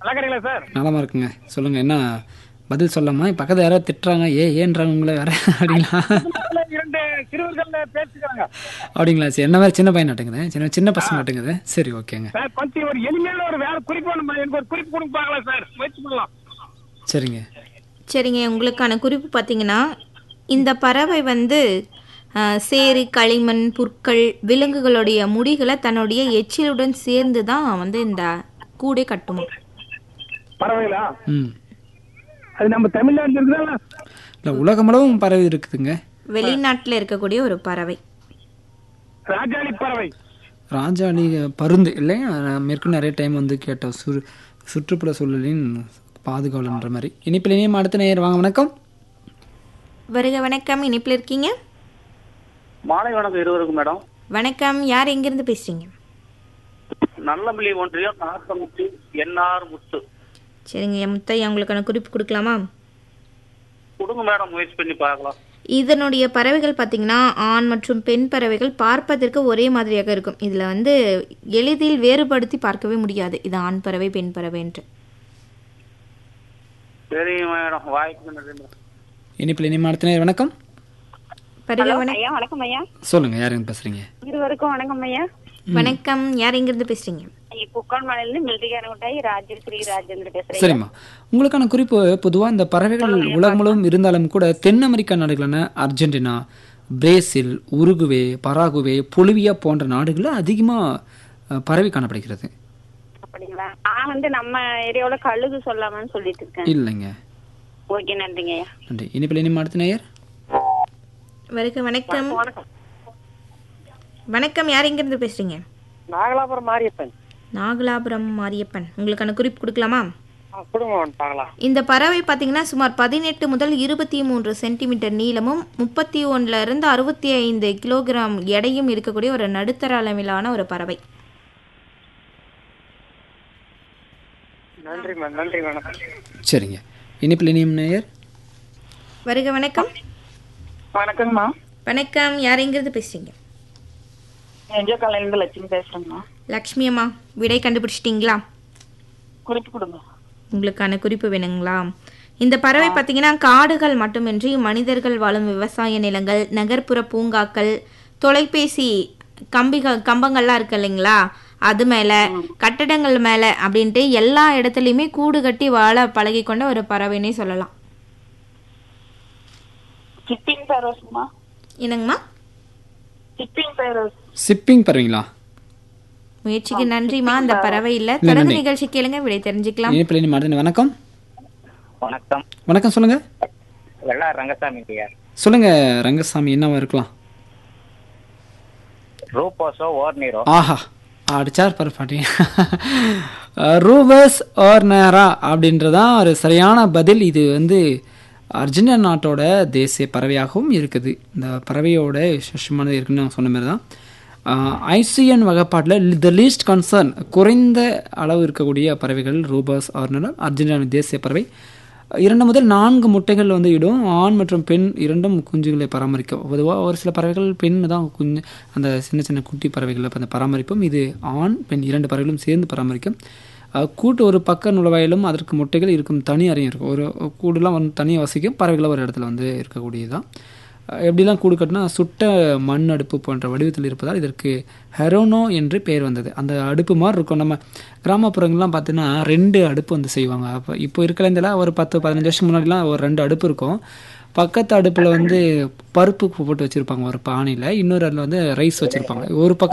நல்லா இருக்கீங்களா சார் நலமா இருக்குங்க சொல்லுங்க என்ன பதில் சொல்லாமா பக்கத்துல யாராவது திட்டுறாங்க ஏ ஏன்றாங்க உங்களை வேற அப்படிங்களா இரண்டு சிறுவர்கள் பேசிக்கிறாங்க அப்படிங்களா சரி என்ன மாதிரி சின்ன பையன் நாட்டுங்குது சின்ன சின்ன பசங்க நாட்டுங்குது சரி ஓகேங்க சார் கொஞ்சம் ஒரு எளிமையான ஒரு வேற குறிப்பு நம்ம எனக்கு ஒரு குறிப்பு கொடுங்க பார்க்கலாம் சார் முயற்சி பண்ணலாம் சரிங்க சரிங்க உங்களுக்கான குறிப்பு பார்த்தீங்கன்னா இந்த பறவை வந்து அஹ், சேறு களிமண் புற்கள் விலங்குகளுடைய முடிகளை தன்னுடைய எச்சிலுடன் சேர்ந்து தான் வந்து இந்த கூடை கட்டுமா பரவாயில்ல ம் அது நம்ம தமிழ்நாட்டில் இருக்குதா இல்லை உலகமளவும் பறவை இருக்குதுங்க வெளிநாட்டில் இருக்கக்கூடிய ஒரு பறவை ராஜாளி பறவை ராஜாளி பருந்து இல்லையா நான் மேற்கொண்டு நிறைய டைம் வந்து கேட்டோம் சு சுற்றுப்புற சூழலின் பாதுகாவலன்ற மாதிரி இனிப்பில் இனியும் அடுத்த நேயர் வாங்க வணக்கம் வருக வணக்கம் இனிப்பில் இருக்கீங்க மாலை வணக்கம் இருவருக்கும் மேடம் வணக்கம் யார் எங்கேருந்து பேசுறீங்க நல்லமல்லி ஒன்றியம் நாகமுத்து என்ஆர் முத்து சரிங்க என் முத்தையா உங்களுக்கான குறிப்பு கொடுக்கலாமா கொடுங்க மேடம் முயற்சி பண்ணி பார்க்கலாம் இதனுடைய பறவைகள் பார்த்தீங்கன்னா ஆண் மற்றும் பெண் பறவைகள் பார்ப்பதற்கு ஒரே மாதிரியாக இருக்கும் இதில் வந்து எளிதில் வேறுபடுத்தி பார்க்கவே முடியாது இது ஆண் பறவை பெண் பறவை என்று சரிங்க மேடம் வாய்ப்பு நன்றி மேடம் இனிப்பில் இனியும் அடுத்த நேயர் வணக்கம் பருக வணக்கம் ஐயா வணக்கம் ஐயா சொல்லுங்க யாருங்க பேசுறீங்க இருவருக்கும் வணக்கம் ஐயா வணக்கம் யார் எங்கிருந்து பேசுறீங்க ஐயா குக்கான் மலையில மில்ட்ரிகான மிட்டாய் ராஜஸ்ரீ ராஜேந்திர பேசுறேன் சரிம்மா உங்களுக்கான குறிப்பு பொதுவாக இந்த பறவைகள் உலகம் முழுவதும் இருந்தாலும் கூட தென் அமெரிக்கா நாடுகளான Argentina Brazil Uruguay Paraguay Bolivia போன்ற நாடுகளில் அதிகமாக பறவை காணப்படுகிறது அப்படிங்களா நான் வந்து நம்ம ஏரியாவுல கழுகு சொல்லாமன்னு சொல்லிட்டு இருக்கேன் இல்லைங்க ஓகே நன்றிங்க ஐயா நன்றி இனிப்பில் இனிமே அடுத்த நேயர் வருக வணக்கம் வணக்கம் யார் எங்கிருந்து பேசுறீங்க நாகலாபுரம் மாரியப்பன் நாகலாபுரம் மாரியப்பன் உங்களுக்கான குறிப்பு கொடுக்கலாமா குடும்பம் பார்க்கலாம் இந்த பறவை பார்த்தீங்கன்னா சுமார் பதினெட்டு முதல் இருபத்தி மூன்று சென்டிமீட்டர் நீளமும் முப்பத்தி ஒன்றுல இருந்து அறுபத்தி ஐந்து கிலோகிராம் எடையும் இருக்கக்கூடிய ஒரு நடுத்தர அளவிலான ஒரு பறவை நன்றி மேம் நன்றி மேடம் சரிங்க இனிப்பில் இனியும் நேயர் வருக வணக்கம் வணக்கங்கம்மா வணக்கம் யார் எங்கிருந்து பேசுறீங்க என்ஜோ காலையில லட்சுமி பேசுறேங்கம்மா லக்ஷ்மி அம்மா விடை கண்டுபிடிச்சிட்டிங்களா குறிப்பு கொடுங்க உங்களுக்கான குறிப்பு வேணுங்களா இந்த பறவை பார்த்தீங்கன்னா காடுகள் மட்டுமின்றி மனிதர்கள் வாழும் விவசாய நிலங்கள் நகர்ப்புற பூங்காக்கள் தொலைபேசி கம்பிகள் கம்பங்கள்லாம் இருக்கு இல்லைங்களா அது மேலே கட்டடங்கள் மேலே அப்படின்ட்டு எல்லா இடத்துலையுமே கூடு கட்டி வாழ பழகி கொண்ட ஒரு பறவைனே சொல்லலாம் சிப்பிங் பேரோஸ்மா என்னங்கம்மா சிப்பிங் பேரோஸ் சிப்பிங் பறவைங்களா முயற்சிக்கு நன்றிம்மா அந்த பறவை இல்லை இல்ல, தொடர்ந்து நன்றி. நிகழ்ச்சி கேளுங்க விடை தெரிஞ்சுக்கலாம் இனிப்பில் இனிமே அடுத்த நேயர். வணக்கம் வணக்கம் வணக்கம் சொல்லுங்க வெள்ளார் ரங்கசாமி ஐயா சொல்லுங்க ரங்கசாமி என்னவா இருக்கலாம் ரூபோசோ ஓர்னீரோ ஆஹா அடிச்சார் பாரு பாட்டி ரூபஸ் ஆர்னரா அப்படின்றதான் ஒரு சரியான பதில் இது வந்து அர்ஜென்டினா நாட்டோட தேசிய பறவையாகவும் இருக்குது இந்த பறவையோட விசேஷமானது இருக்குன்னு நான் சொன்ன மாதிரி தான் ஐசிஎன் வகைப்பாட்டில் த லீஸ்ட் கன்சர்ன் குறைந்த அளவு இருக்கக்கூடிய பறவைகள் ரூபஸ் ஆர்னரா அர்ஜென்டினா தேசிய பறவை இரண்டு முதல் நான்கு முட்டைகள் வந்து இடும் ஆண் மற்றும் பெண் இரண்டும் குஞ்சுகளை பராமரிக்கும் பொதுவாக ஒரு சில பறவைகள் பெண் தான் குஞ்சு அந்த சின்ன சின்ன குட்டி பறவைகளை அந்த பராமரிப்பும் இது ஆண் பெண் இரண்டு பறவைகளும் சேர்ந்து பராமரிக்கும் அஹ் கூட்டு ஒரு பக்க நுழைவாயிலும் அதற்கு முட்டைகள் இருக்கும் தனி அறையும் இருக்கும் ஒரு கூடுலாம் வந்து தனியாக வசிக்கும் பறவைகள் ஒரு இடத்துல வந்து இருக்கக்கூடியதுதான் அஹ் எப்படிலாம் கூடு கட்டினா சுட்ட மண் அடுப்பு போன்ற வடிவத்தில் இருப்பதால் இதற்கு ஹெரோனோ என்று பெயர் வந்தது அந்த அடுப்பு மாதிரி இருக்கும் நம்ம கிராமப்புறங்கள்லாம் பார்த்தீங்கன்னா ரெண்டு அடுப்பு வந்து செய்வாங்க அப்போ இப்போ இருக்கிற இதில் ஒரு பத்து பதினஞ்சு வருஷம் முன்னாடிலாம் ஒரு ரெண்டு அடுப்பு இருக்கும் பக்கத்து அடுப்பில் வந்து பருப்பு போட்டு வச்சுருப்பாங்க ஒரு பானையில் இன்னொரு அதில் வந்து ரைஸ் வச்சுருப்பாங்க ஒரு பக்கம்